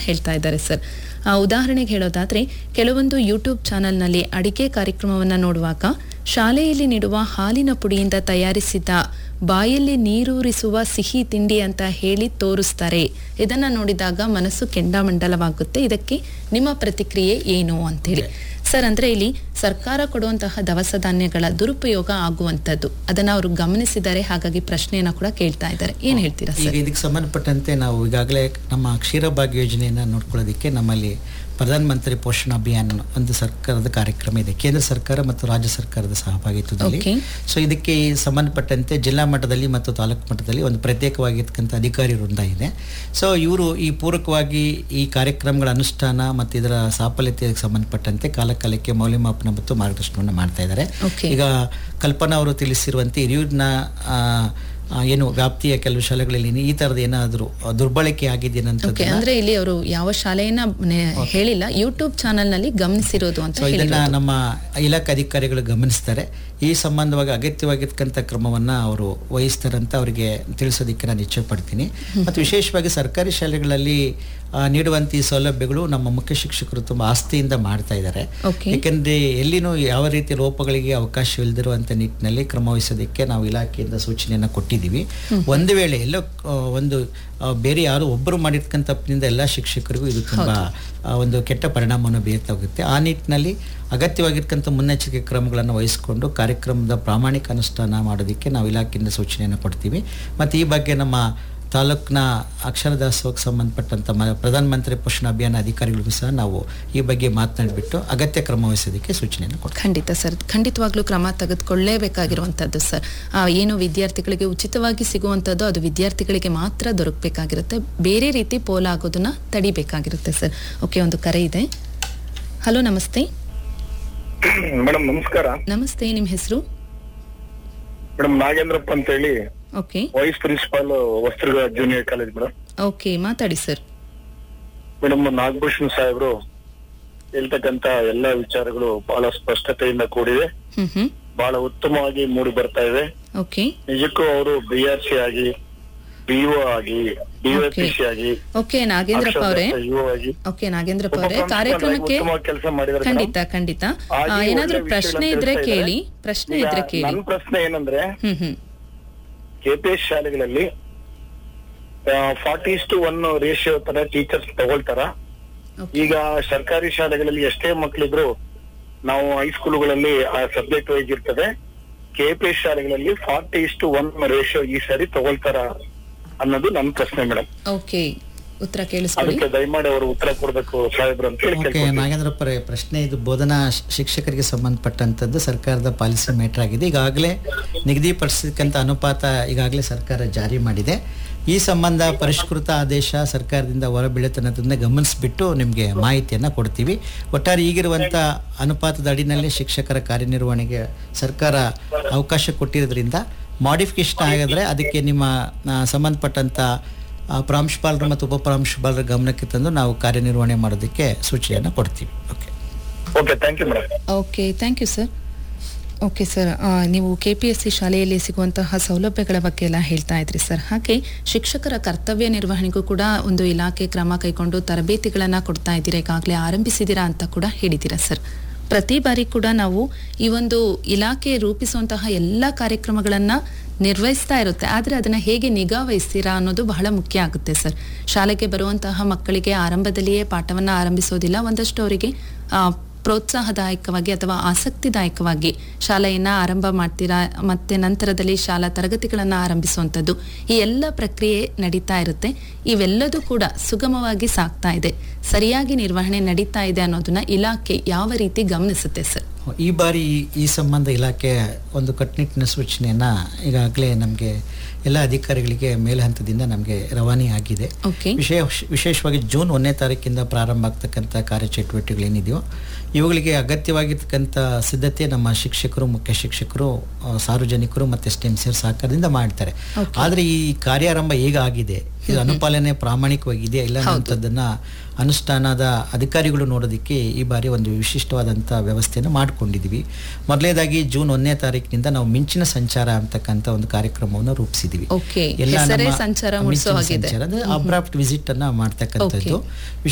ಹೇಳ್ತಾ ಇದ್ದಾರೆ ಸರ್ ಆ, ಉದಾಹರಣೆಗೆ ಹೇಳೋದಾದ್ರೆ ಕೆಲವೊಂದು ಯೂಟ್ಯೂಬ್ ಚಾನೆಲ್ನಲ್ಲಿ ಅಡಿಕೆ ಕಾರ್ಯಕ್ರಮವನ್ನು ನೋಡುವಾಗ ಶಾಲೆಯಲ್ಲಿ ನೀಡುವ ಹಾಲಿನ ಪುಡಿಯಿಂದ ತಯಾರಿಸಿದ ಬಾಯಲ್ಲಿ ನೀರೂರಿಸುವ ಸಿಹಿ ತಿಂಡಿ ಅಂತ ಹೇಳಿ ತೋರಿಸ್ತಾರೆ ಇದನ್ನ ನೋಡಿದಾಗ ಮನಸ್ಸು ಕೆಂಡಾಮಂಡಲವಾಗುತ್ತೆ ಇದಕ್ಕೆ ನಿಮ್ಮ ಪ್ರತಿಕ್ರಿಯೆ ಏನು ಅಂತೇಳಿ ಸರ್ ಅಂದ್ರೆ ಇಲ್ಲಿ ಸರ್ಕಾರ ಕೊಡುವಂತಹ ದವಸ ಧಾನ್ಯಗಳ ದುರುಪಯೋಗ ಆಗುವಂತದ್ದು ಅದನ್ನ ಅವರು ಗಮನಿಸಿದ್ದಾರೆ ಹಾಗಾಗಿ ಪ್ರಶ್ನೆಯನ್ನ ಕೂಡ ಕೇಳ್ತಾ ಇದ್ದಾರೆ ಏನ್ ಹೇಳ್ತೀರಾ ಈಗ ಸರ್ ಇದಕ್ಕೆ ಸಂಬಂಧಪಟ್ಟಂತೆ ನಾವು ಈಗಾಗಲೇ ನಮ್ಮ ಕ್ಷೀರಭಾಗ್ಯ ಯೋಜನೆಯನ್ನು ನೋಡ್ಕೊಳ್ಳೋದಕ್ಕೆ ನಮ್ಮಲ್ಲಿ ಪ್ರಧಾನಮಂತ್ರಿ ಪೋಷಣ ಅಭಿಯಾನ ಒಂದು ಸರ್ಕಾರದ ಕಾರ್ಯಕ್ರಮ ಇದೆ ಕೇಂದ್ರ ಸರ್ಕಾರ ಮತ್ತು ರಾಜ್ಯ ಸರ್ಕಾರದ ಸಹಭಾಗಿತ್ವದಲ್ಲಿ Okay. ಸೊ ಇದಕ್ಕೆ ಸಂಬಂಧಪಟ್ಟಂತೆ ಜಿಲ್ಲಾ ಮಟ್ಟದಲ್ಲಿ ಮತ್ತು ತಾಲೂಕು ಮಟ್ಟದಲ್ಲಿ ಒಂದು ಪ್ರತ್ಯೇಕವಾಗಿರ್ತಕ್ಕಂಥ ಅಧಿಕಾರಿ ವೃಂದ ಇದೆ ಸೊ ಇವರು ಈ ಪೂರಕವಾಗಿ ಈ ಕಾರ್ಯಕ್ರಮಗಳ ಅನುಷ್ಠಾನ ಮತ್ತು ಇದರ ಸಾಫಲ್ಯತೆಗೆ ಸಂಬಂಧಪಟ್ಟಂತೆ ಕಾಲಕಾಲಕ್ಕೆ ಮೌಲ್ಯಮಾಪನ ಮತ್ತು ಮಾರ್ಗದರ್ಶನವನ್ನು ಮಾಡ್ತಾ ಇದ್ದಾರೆ Okay. ಈಗ ಕಲ್ಪನಾ ಅವರು ತಿಳಿಸಿರುವಂತೆ ಹಿರಿಯೂರಿನ ಆ, ಆ, ಏನು ವ್ಯಾಪ್ತಿಯ ಕೆಲವು ಶಾಲೆಗಳಲ್ಲಿ ಈ ತರದ ಏನಾದರೂ ದುರ್ಬಳಕೆ ಆಗಿದೆ ಓಕೆ ಅನ್ನೋಂಥದ್ದನ್ನ ಅಂದ್ರೆ ಇಲ್ಲಿ ಅವರು ಯಾವ ಶಾಲೆಯನ್ನ ನೆ- ಹೇಳಿಲ್ಲ ಯೂಟ್ಯೂಬ್ ಚಾನೆಲ್ ನಲ್ಲಿ ಗಮನಿಸಿರೋದು ಅಂತ ಸೊ ಇದನ್ನ ಹೇಳಿರೋದು ನಮ್ಮ ಇಲಾಖೆ ಅಧಿಕಾರಿಗಳು ಗಮನಿಸ್ತಾರೆ ಈ ಸಂಬಂಧವಾಗಿ ಅಗತ್ಯವಾಗಿರ್ತಕ್ಕಂಥ ಕ್ರಮವನ್ನ ಅವರು ವಹಿಸ್ತಾರಂತ ಅವರಿಗೆ ತಿಳಿಸೋದಕ್ಕೆ ನಾನು ಇಚ್ಛೆ ಪಡ್ತೀನಿ ಮತ್ತು ವಿಶೇಷವಾಗಿ ಸರ್ಕಾರಿ ಶಾಲೆಗಳಲ್ಲಿ ಆ, ನೀಡುವಂಥ ಈ ಸೌಲಭ್ಯಗಳು ನಮ್ಮ ಮುಖ್ಯ ಶಿಕ್ಷಕರು ತುಂಬಾ ಆಸ್ತಿಯಿಂದ ಮಾಡ್ತಾ ಇದ್ದಾರೆ ಓಕೆ ಯಾಕೆಂದ್ರೆ ಎಲ್ಲಿನೂ ಯಾವ ರೀತಿ ಲೋಪಗಳಿಗೆ ಅವಕಾಶವಿಲ್ಲದಿರುವಂಥ ನಿಟ್ಟಿನಲ್ಲಿ ಕ್ರಮ ವಹಿಸೋದಕ್ಕೆ ನಾವು ಇಲಾಖೆಯಿಂದ ಸೂಚನೆಯನ್ನು ಕೊಟ್ಟಿದ್ದೀವಿ ಒಂದು ವೇಳೆ ಎಲ್ಲೋ ಆ, ಒಂದು ಆ, ಬೇರೆ ಯಾರು ಒಬ್ಬರು ಮಾಡಿರ್ತಕ್ಕಂಥ ತಪ್ಪಿನಿಂದ ಎಲ್ಲ ಶಿಕ್ಷಕರಿಗೂ ಇದು ತುಂಬಾ ಆ, ಒಂದು ಕೆಟ್ಟ ಪರಿಣಾಮವನ್ನು ಬೀರ್ತಾ ಹೋಗುತ್ತೆ ಆ ನಿಟ್ಟಿನಲ್ಲಿ ಅಗತ್ಯವಾಗಿರ್ತಕ್ಕಂಥ ಮುನ್ನೆಚ್ಚರಿಕೆ ಕ್ರಮಗಳನ್ನು ವಹಿಸಿಕೊಂಡು ಕಾರ್ಯಕ್ರಮದ ಪ್ರಾಮಾಣಿಕ ಅನುಷ್ಠಾನ ಮಾಡೋದಕ್ಕೆ ನಾವು ಇಲಾಖೆಯಿಂದ ಸೂಚನೆಯನ್ನು ಕೊಡ್ತೀವಿ ಮತ್ತು ಈ ಬಗ್ಗೆ ನಮ್ಮ ತಾಲೂಕಿನ ಅಕ್ಷರದಾಸೋಹಕ್ಕೆ ಸಂಬಂಧಪಟ್ಟಂತ ಮ- ಪ್ರಧಾನಮಂತ್ರಿ ಪೋಷಣ ಅಭಿಯಾನ ಅಧಿಕಾರಿಗಳಿಗೂ ಸಹ ನಾವು ಈ ಬಗ್ಗೆ ಮಾತನಾಡಿಬಿಟ್ಟು ಅಗತ್ಯ ಕ್ರಮ ವಹಿಸೋದಕ್ಕೆ ಸೂಚನೆಯನ್ನು ಕೊಡ್ತೀವಿ ಖಂಡಿತ ಸರ್ ಖಂಡಿತವಾಗ್ಲೂ ಕ್ರಮ ತೆಗೆದುಕೊಳ್ಳೇಬೇಕಾಗಿರುವಂಥದ್ದು ಸರ್ ಆ, ಏನು ವಿದ್ಯಾರ್ಥಿಗಳಿಗೆ ಉಚಿತವಾಗಿ ಸಿಗುವಂಥದ್ದು ಅದು ವಿದ್ಯಾರ್ಥಿಗಳಿಗೆ ಮಾತ್ರ ದೊರಕಬೇಕಾಗಿರುತ್ತೆ ಬೇರೆ ರೀತಿ ಪೋಲಾಗೋದನ್ನ ತಡಿಬೇಕಾಗಿರುತ್ತೆ ಸರ್ ಓಕೆ ಒಂದು ಕರೆ ಇದೆ ಹಲೋ ನಮಸ್ತೆ ಮೇಡಮ್ ನಮಸ್ಕಾರ ನಮಸ್ತೆ ನಿಮ್ಮ ಹೆಸರು ಮೇಡಮ್ ನಾಗೇಂದ್ರಪ್ಪ ಅಂತ ಹೇಳಿ ಓಕೆ ವೈಸ್ ಪ್ರಿನ್ಸಿಪಾಲ್ ವಸ್ತ್ರಗ ಜೂನಿಯರ್ ಕಾಲೇಜ್ ಮೇಡಮ್ ಓಕೆ ಮಾತಾಡಿ ಸರ್ ಮೇಡಮ್ ನಾಗಭೂಷಣ್ ಸಾಹೇಬ್ರು ಹೇಳ್ತಕ್ಕಂತ ಎಲ್ಲಾ ವಿಚಾರಗಳು ಬಹಳ ಸ್ಪಷ್ಟತೆಯಿಂದ ಕೂಡಿದೆ ಹ್ಮ್ ಹ್ಮ್ ಬಹಳ ಉತ್ತಮವಾಗಿ ಮೂಡಿ ಬರ್ತಾ ಇದೆ ಓಕೆ ನಿಜಕ್ಕೂ ಅವರು ಬಿ ಆರ್ ಸಿ ಆಗಿ ಬಿಒ ಆಗಿ ಡಿಒಪಿಸಿ ಆಗಿ ಓಕೆ ನಾಗೇಂದ್ರಪ್ಪ ಅವರೇ ಯುಒ ಆಗಿ ಓಕೆ ನಾಗೇಂದ್ರಪ್ಪ ಒಬ್ಬ ಅವರೇ ಪ್ರಾಂಶುಪಾಲ ಕಾರ್ಯಕ್ರಮಕ್ಕೆ ಉತ್ತಮವಾಗಿ ಕೆಲಸ ಮಾಡಿದ್ದಾರೆ ಖಂಡಿತ ಖಂಡಿತ ಆ, ಹಾಗೆ ಏನಾದ್ರೂ ಒಳ್ಳೆ ಪ್ರಶ್ನೆ ವಿಷಯಗಳನ್ನ ಇದ್ರೆ ತಿಳಿಸ್ತಾ ಕೇಳಿ ಇದ್ದಾರೆ. ಪ್ರಶ್ನೆ ಈಗ ಇದ್ರೆ ಕೇಳಿ ನನ್ನ ಪ್ರಶ್ನೆ ಏನಂದ್ರೆ ಹ್ಮ್ ಹ್ಮ್ ಕೆಪಿಎಸ್ ಶಾಲೆಗಳಲ್ಲಿ ಫಾರ್ಟಿ ಟು ಒನ್ ರೇಷಿಯೋ ತರ ಟೀಚರ್ಸ್ ತಗೊಳ್ತಾರ Okay. ಈಗ ಸರ್ಕಾರಿ ಶಾಲೆಗಳಲ್ಲಿ ಎಷ್ಟೇ ಮಕ್ಕಳಿದ್ರು ನಾವು ಹೈಸ್ಕೂಲ್ಗಳಲ್ಲಿ ಆ ಸಬ್ಜೆಕ್ಟ್ ವೈಸ್ ಇರ್ತದೆ ಕೆಪಿಎಸ್ ಶಾಲೆಗಳಲ್ಲಿ ಫಾರ್ಟಿ ಇಷ್ಟು ಒನ್ ರೇಷಿಯೋ ಈ ಸಾರಿ ತಗೊಳ್ತಾರ ಅನ್ನೋದು ನನ್ನ ಪ್ರಶ್ನೆ ಮೇಡಮ್ ಓಕೆ ಉತ್ತರ ಕೇಳಿಸ್ಕೊಳ್ಳಿ ಅದಕ್ಕೆ ದಯಮಾಡಿ ಅವರು ಉತ್ತರ ಕೊಡ್ಬೇಕು ಸಾಹೇಬ್ರು ಅಂತ ಹೇಳಿ ಓಕೆ ಕೇಳ್ಕೊಳ್ತೀನಿ. ನಾಗೇಂದ್ರಪ್ಪ ಅವರೇ, ಪ್ರಶ್ನೆ ಇದು ಬೋಧನಾ ಶ್- ಶಿಕ್ಷಕರಿಗೆ ಸಂಬಂಧಪಟ್ಟಂಥದ್ದು ಸರ್ಕಾರದ ಪಾಲಿಸಿ ಮೇಟರ್ ಆಗಿದೆ ಈಗಾಗಲೇ ನಿಗದಿಪಡಿಸತಕ್ಕಂಥ ಅನುಪಾತ ಈಗಾಗಲೇ ಸರ್ಕಾರ ಜಾರಿ ಮಾಡಿದೆ ಈ ಸಂಬಂಧ ಪರಿಷ್ಕೃತ ಆದೇಶ ಸರ್ಕಾರದಿಂದ ಹೊರಬೀಳುತ್ತನ್ನೋದನ್ನ ಗಮನಿಸಿಬಿಟ್ಟು ನಿಮಗೆ ಮಾಹಿತಿಯನ್ನು ಕೊಡ್ತೀವಿ ಒಟ್ಟಾರೆ ಈಗಿರುವಂಥ ಅನುಪಾತದ ಅಡಿನಲ್ಲಿ ಶಿಕ್ಷಕರ ಕಾರ್ಯನಿರ್ವಹಣೆಗೆ ಸರ್ಕಾರ ಅವಕಾಶ ಕೊಟ್ಟಿರೋದ್ರಿಂದ ಮಾಡಿಫಿಕೇಶನ್ ಆಗಿದ್ರೆ ಅದಕ್ಕೆ ನಿಮ್ಮ ಆ, ಸಂಬಂಧಪಟ್ಟಂಥ ಆ, ಪ್ರಾಂಶುಪಾಲರು ಮತ್ತು ಉಪಪ್ರಾಂಶುಪಾಲರ ಗಮನಕ್ಕೆ ತಂದು ನಾವು ಕಾರ್ಯನಿರ್ವಹಣೆ ಮಾಡೋದಕ್ಕೆ ಸೂಚನೆಯನ್ನು ಕೊಡ್ತೀವಿ okay okay thank you madam okay thank you sir okay sir ನೀವು ಕೆ ಪಿ ಎಸ್ ಸಿ ಶಾಲೆಯಲ್ಲಿ ಸಿಗುವಂತಹ ಸೌಲಭ್ಯಗಳ ಬಗ್ಗೆ ಎಲ್ಲ ಹೇಳ್ತಾ ಇದ್ರಿ ಸರ್ ಹಾಗೆ ಶಿಕ್ಷಕರ ಕರ್ತವ್ಯ ನಿರ್ವಹಣೆಗೂ ಕೂಡ ಒಂದು ಇಲಾಖೆ ಕ್ರಮ ಕೈಗೊಂಡು ತರಬೇತಿಗಳನ್ನು ಕೊಡ್ತಾ ಇದ್ದೀರಾ ಈಗಾಗಲೇ ಆರಂಭಿಸಿದ್ದೀರಾ ಅಂತ ಕೂಡ ಹೇಳಿದ್ದೀರಾ ಸರ್ ಪ್ರತಿ ಬಾರಿ ಕೂಡ ನಾವು ಈ ಒಂದು ಇಲಾಖೆ ರೂಪಿಸುವಂತಹ ಎಲ್ಲ ಕಾರ್ಯಕ್ರಮಗಳನ್ನು ನಿರ್ವಹಿಸ್ತಾ ಇರುತ್ತೆ ಆದರೆ ಅದನ್ನು ಹೇಗೆ ನಿಗಾ ವಹಿಸ್ತೀರಾ ಅನ್ನೋದು ಬಹಳ ಮುಖ್ಯ ಆಗುತ್ತೆ ಸರ್ ಶಾಲೆಗೆ ಬರುವಂತಹ ಮಕ್ಕಳಿಗೆ ಆರಂಭದಲ್ಲಿಯೇ ಪಾಠವನ್ನು ಆರಂಭಿಸೋದಿಲ್ಲ ಒಂದಷ್ಟು ಅವರಿಗೆ ಆ, ಪ್ರೋತ್ಸಾಹದಾಯಕವಾಗಿ ಅಥವಾ ಆಸಕ್ತಿದಾಯಕವಾಗಿ ಶಾಲೆಯನ್ನ ಆರಂಭ ಮಾಡ್ತೀರಾ ಮತ್ತೆ ನಂತರದಲ್ಲಿ ಶಾಲಾ ತರಗತಿಗಳನ್ನು ಆರಂಭಿಸುವಂಥದ್ದು ಈ ಎಲ್ಲ ಪ್ರಕ್ರಿಯೆ ನಡೀತಾ ಇರುತ್ತೆ ಇವೆಲ್ಲದೂ ಕೂಡ ಸುಗಮವಾಗಿ ಸಾಗ್ತಾ ಇದೆ ಸರಿಯಾಗಿ ನಿರ್ವಹಣೆ ನಡೀತಾ ಇದೆ ಅನ್ನೋದನ್ನ ಇಲಾಖೆ ಯಾವ ರೀತಿ ಗಮನಿಸುತ್ತೆ ಸರ್ ಈ ಬಾರಿ ಈ- ಈ ಸಂಬಂಧ ಇಲಾಖೆ ಒಂದು ಕಟ್ಟುನಿಟ್ಟಿನ ಸೂಚನೆಯನ್ನು ಈಗಾಗಲೇ ನಮಗೆ ಎಲ್ಲ ಅಧಿಕಾರಿಗಳಿಗೆ ಮೇಲ್ ಹಂತದಿಂದ ನಮಗೆ ರವಾನೆ ಆಗಿದೆ ಓಕೆ ವಿಶೇಷ ವಿಶೇಷವಾಗಿ ಜೂನ್ ಒಂದನೇ ತಾರೀಕಿಂದ ಪ್ರಾರಂಭ ಆಗ್ತಕ್ಕಂಥ ಕಾರ್ಯಚಟುವಟಿಕೆಗಳೇನಿದೆಯೋ ಇವುಗಳಿಗೆ ಅಗತ್ಯವಾಗಿರ್ತಕ್ಕಂಥ ಸಿದ್ಧತೆ ನಮ್ಮ ಶಿಕ್ಷಕರು ಮುಖ್ಯ ಶಿಕ್ಷಕರು ಆ, ಸಾರ್ವಜನಿಕರು ಮತ್ತು ಸ್ಟೆಮ್ ಸೇರ್ ಸಹಕಾರದಿಂದ ಮಾಡ್ತಾರೆ ಆದರೆ ಈ ಕಾರ್ಯಾರಂಭ ಈಗ ಆಗಿದೆ ಇದು ಅನುಪಾಲನೆ ಪ್ರಾಮಾಣಿಕವಾಗಿ ಇದೆಯಾ ಇಲ್ಲ ಅನ್ನೋಂಥದ್ದನ್ನ ಅನುಷ್ಠಾನದ ಅಧಿಕಾರಿಗಳು ನೋಡೋದಕ್ಕೆ ಈ ಬಾರಿ ಒಂದು ವಿಶಿಷ್ಟವಾದಂಥ ವ್ಯವಸ್ಥೆಯನ್ನು ಮಾಡಿಕೊಂಡಿದ್ದೀವಿ ಮೊದಲನೇದಾಗಿ ಜೂನ್ ಒಂದನೇ ತಾರೀಕಿನಿಂದ ನಾವು ಮಿಂಚಿನ ಸಂಚಾರ ಅಂತಕ್ಕಂಥ ಒಂದು ಕಾರ್ಯಕ್ರಮವನ್ನು ರೂಪಿಸಿದ್ದೀವಿ ಓಕೆ ಎಲ್ಲ ಹೆಸರೇ ನಮ್ಮ ಸಂಚಾರ ಮಿಂಚಿನ ಮೂಡಿಸೋ ಹಾಗಿದೆ ಸಂಚಾರ, ಅಂದ್ರೆ ಅಬ್ರಾಪ್ಟ್ ವಿಸಿಟ್ ಅನ್ನ ಮಾಡ್ತಕ್ಕಂಥದ್ದು